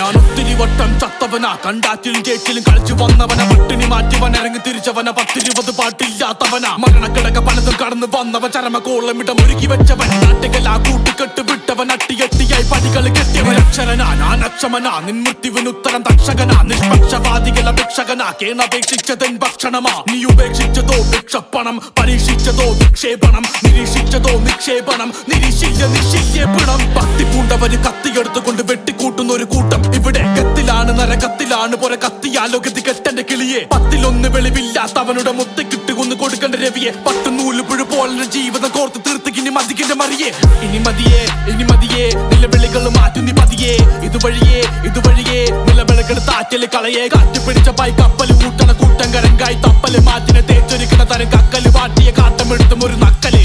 ഞാൻ ഒത്തിരി വട്ടം ചത്തവനാ കണ്ടാറ്റിലും ചേച്ചിലും കളിച്ചു വന്നവന പട്ടിണി മാറ്റിവൻ ഇറങ്ങി തിരിച്ചവന പത്തിരുപത് പാട്ടില്ലാത്തവനാ മരണക്കിടക പലതും കടന്നു വന്നവൻ ചരമക്കോളമിടം ഒരുക്കി വെച്ചവൻ നാട്ടുകലാ കൂട്ടിക്കെട്ട് വിട്ടവൻ അട്ടിയട്ടിയായി പടികൾ കെട്ടിയവൻ അക്ഷരനാ ഞാൻ അക്ഷമനാ നിൻമുത്തിവിന് ഉത്തരം തക്ഷകനാ നിഷ്പക്ഷവാദികൾ അപേക്ഷകനാ കേണപേക്ഷിച്ചതൻ ഭക്ഷണമാ നീ ഉപേക്ഷിച്ചതോ ഭിക്ഷപ്പണം പരീക്ഷിച്ചതോ വിക്ഷേപണം നിരീക്ഷിച്ചതോ നിക്ഷേപണം നിരീക്ഷിച്ച നിശ്ചയിക്കപ്പെടം ഭക്തി പൂണ്ടവര് കത്തിയെടുത്തുകൊണ്ട് വെട്ടിക്കൂട്ടുന്ന ഒരു കൂട്ടം ഇവിടെ കത്തിലാണ് നരകത്തിലാണ് പൊര കത്തിയാലോ ഗതി കെട്ടന്റെ കിളിയെ പത്തിലൊന്ന് വെളിവില്ലാത്തവനുടെ മുത്തക്കിട്ട് കൊന്ന് കൊടുക്കേണ്ട രവിയെ പത്ത് നൂല് പുഴു പോലെ ജീവിതം കോർത്ത് തീർത്ത് ഇനി മതിക്കിന്റെ മറിയെ ഇനി മതിയേ ഇനി മതിയേ നിലവിളികൾ മാറ്റും നീ പതിയേ ഇതുവഴിയേ ഇതുവഴിയേ നിലവിളക്കെടുത്ത് ആറ്റല് കളയെ കാറ്റ് പിടിച്ച പൈ കപ്പല് കൂട്ടണ കൂട്ടം കരങ്കായി തപ്പല് മാറ്റിനെ തേച്ചൊരുക്കണ തരം കക്കല് വാട്ടിയ കാട്ടമെടുത്തും ഒരു നക്കല്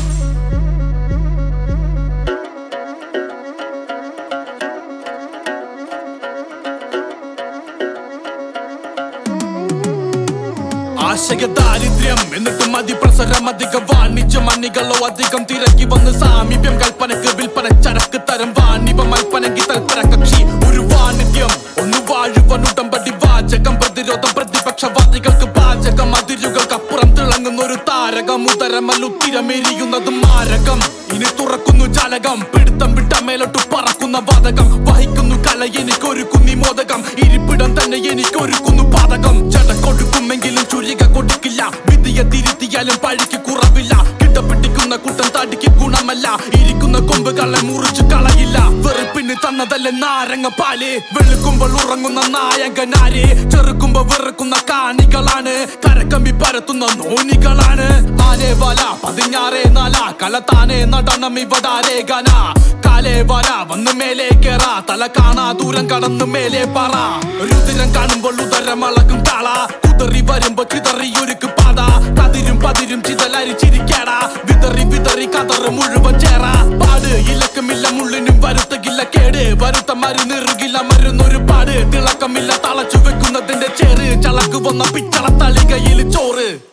ആശയ ദാരിദ്ര്യം എന്നിട്ട് മതി പ്രസരം അധികം വാണിജ്യ മണികളോ അധികം തിരക്കി വന്ന് സാമീപ്യം കൽപ്പനക്ക് വിൽപ്പന ചരക്ക് തരം വാണിഭ മൽപ്പനങ്കി തൽപര കക്ഷി ഒരു വാണിജ്യം ഒന്ന് വാഴുവൻ ഉടമ്പടി വാചകം പ്രതിരോധം പ്രതിപക്ഷവാദികൾക്ക് പാചകം അതിരുകൾക്കപ്പുറം തിളങ്ങുന്ന ഒരു താരകം ഉദരമല്ലുത്തിരമെരിയുന്നത് മാരകം ഇനി തുറക്കുന്നു ജാലകം പിടുത്തം വിട്ട മേലോട്ട് പറക്കുന്ന വാതകം വഹിക്കുന്നു കല എനിക്കൊരുക്കുന്നി മോദകം ഇരിപ്പിടം തന്നെ എനിക്കൊരുക്കുന്നു പാതകം ജട കൊടുക്കുമെങ്കിലും ചുരിക കൊടുക്കില്ല വിധിയെ തിരുത്തിയാലും പഴിക്ക് കുറവില്ല കിട്ടപ്പിടിക്കുന്ന കുട്ടൻ തടിക്ക് ഗുണമല്ല ഇരിക്കുന്ന കൊമ്പുകളെ മുറിച്ചു കളയില്ല വെറുപ്പിന് തന്നതല്ലേ നാരങ്ങ പാല് വെളുക്കുമ്പോൾ ഉറങ്ങുന്ന നായകനാര് ചെറുക്കുമ്പോ വെറുക്കുന്ന കാണികളാണ് കരക്കമ്പി പരത്തുന്ന നോനികളാണ് ആനേ വല പതിഞ്ഞാറേ നാല കലത്താനേ നടണം ഇവടാരേ ഗന കാലേ വര വന്ന് മേലെ കേറ തല കാണാ ദൂരം കടന്ന് മേലെ പറ രുതിരം കാണുമ്പോൾ ഉദരം അളകും താള കുതറി വരുമ്പോ ചിതറി ഒരുക്ക് പാത കതിരും പതിരും ചിതലരി ചിരിക്കാടാ വിതറി വിതറി കതറ് മുഴുവൻ ചേറ പാട് ഇലക്കമില്ല മുള്ളിനും വരുത്തകില്ല കേട് വരുത്ത മരുന്നിറുകില്ല മരുന്നൊരു പാട് തിളക്കമില്ല തളച്ചു വെക്കുന്നതിന്റെ ചേറ് ചളക്ക് വന്ന പിച്ചള തളികയിൽ ചോറ്